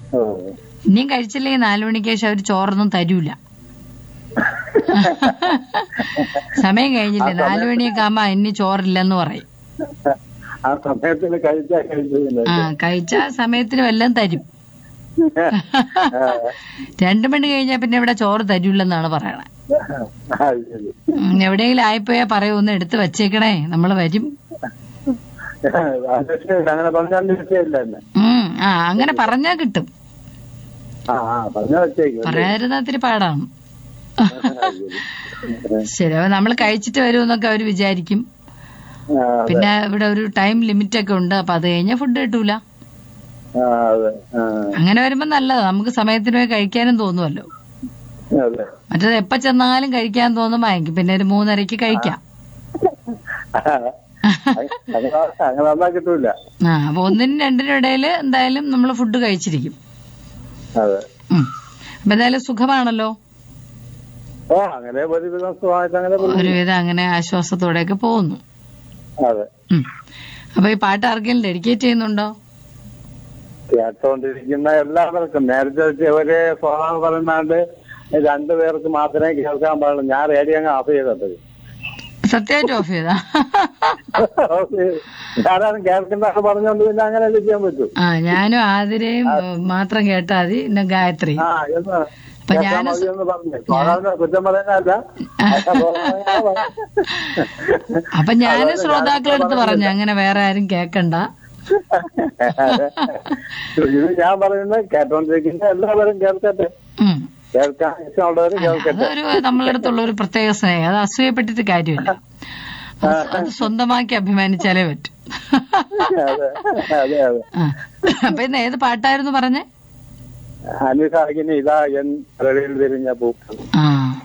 ഓ ഇനിയും കഴിച്ചില്ലെങ്കിൽ നാലു മണിക്ക് ശേഷം അവര് ചോറൊന്നും തരൂല സമയം കഴിഞ്ഞില്ലേ നാലു മണിയൊക്കെ ആകുമ്പോ ഇനി ചോറില്ലെന്ന് പറയും ആ സമയത്തിന് കഴിച്ചാ കഴിച്ചതിന് ആ കഴിച്ച സമയത്തിന് വല്ലതും തരും രണ്ടു മണി കഴിഞ്ഞാൽ പിന്നെ ഇവിടെ ചോറ് തരൂലെന്നാണ് പറയണേ ആ, ശരി ഉം, എവിടെയെങ്കിലും ആയിപ്പോയാ പറയൂ ഒന്ന് എടുത്ത് വെച്ചേക്കണേ നമ്മൾ വരും അത് ശരി. അങ്ങനെ പറഞ്ഞാൽ വിഷയമില്ല എന്നെ ഉം ആ അങ്ങനെ പറഞ്ഞാ കിട്ടും ആ ആ പറഞ്ഞ വെച്ചേക്കും അല്ലേ? പറയാതിരുന്ന ഇത്തിരി പാടാണ് ആ, ശരി. ശരി അപ്പൊ നമ്മൾ കഴിച്ചിട്ട് വരുമെന്നൊക്കെ അവര് വിചാരിക്കും ആ, അതെ. പിന്നെ ഇവിടെ ഒരു ടൈം ലിമിറ്റ് ഒക്കെ ഉണ്ട് അപ്പൊ അത് കഴിഞ്ഞാൽ ഫുഡ് കിട്ടൂല ആ, അതെ ആ, അങ്ങനെ വരുമ്പോ നല്ലതാ നമുക്ക് സമയത്തിന് പോയി കഴിക്കാനും തോന്നുമല്ലോ അതെ മറ്റേത് എപ്പ ചെന്നാലും കഴിക്കാൻ തോന്നുമ്പോ എങ്കിൽ പിന്നെ ഒരു മൂന്നരക്ക് കഴിക്കാം അങ്ങനെ അങ്ങനെ വന്നാൽ കിട്ടൂല ആ അപ്പൊ ഒന്നിനും രണ്ടിനും ഇടയില് എന്തായാലും നമ്മൾ ഫുഡ് കഴിച്ചിരിക്കും അതെ ഉം. അപ്പൊ എന്തായാലും സുഖമാണല്ലോ ഓ അങ്ങനെ ഒരുവിധം സുഖമായിട്ട് അങ്ങനെ പോകുന്നു. ഒരുവിധം അങ്ങനെ ആശ്വാസത്തോടെയൊക്കെ പോകുന്നു അതെ ഉം. അപ്പൊ ഈ പാട്ട് ആർക്കെങ്കിലും ഡെഡിക്കേറ്റ് ചെയ്യുന്നുണ്ടോ കേട്ടോണ്ടിരിക്കുന്ന എല്ലാവർക്കും നേരത്തെ വെച്ച് ഒരേ സ്വഭാവം പറയുന്നാണ്ട് രണ്ടുപേർക്ക് മാത്രമേ കേൾക്കാൻ പാടുള്ളൂ ഞാൻ റേഡിയോ അങ്ങ് ഓഫ് ചെയ്തത് സത്യമായിട്ട് ഓഫ് ചെയ്താ ഞാനാണ് കേൾക്കുന്ന പറഞ്ഞോണ്ട് പിന്നെ അങ്ങനെ അല്ലേ ചെയ്യാൻ പറ്റൂ ആ ഞാനും ആതിരയും ഏ, മാത്രം കേട്ടാ മതി പിന്നെ ഗായത്രി ആ എന്ന് അപ്പൊ കേൾക്കാൻ ഞാന് മതി എന്ന് പറഞ്ഞു സ്വഭാവനെ കുറ്റം പറയാനല്ല അപ്പൊ ഞാനും ശ്രോതാക്കളെടുത്ത് പറഞ്ഞു അങ്ങനെ വേറെ ആരും കേക്കണ്ട ഇത് ഞാൻ പറയുന്നത് കേട്ടോണ്ടിരിക്കുന്ന എല്ലാവരും കേൾക്കട്ടെ ഉം. കേൾക്കാൻ ഇഷ്ടമുള്ളവർ കേൾക്കട്ടെ അതൊരു നമ്മളടുത്തുള്ള ഒരു പ്രത്യേക സ്നേഹം അത് അസൂയപ്പെട്ടിട്ട് കാര്യമില്ല അത് അത് സ്വന്തമാക്കി അഭിമാനിച്ചാലേ പറ്റൂ അതെ അതെ അതെ ആ. അപ്പൊ ഇന്ന് ഏത് പാട്ടായിരുന്നു പറഞ്ഞേ അനുസാഗിന് ഇതാ എൻ റെഡിയിൽ തിരിഞ്ഞ പൂക്കൾ ആ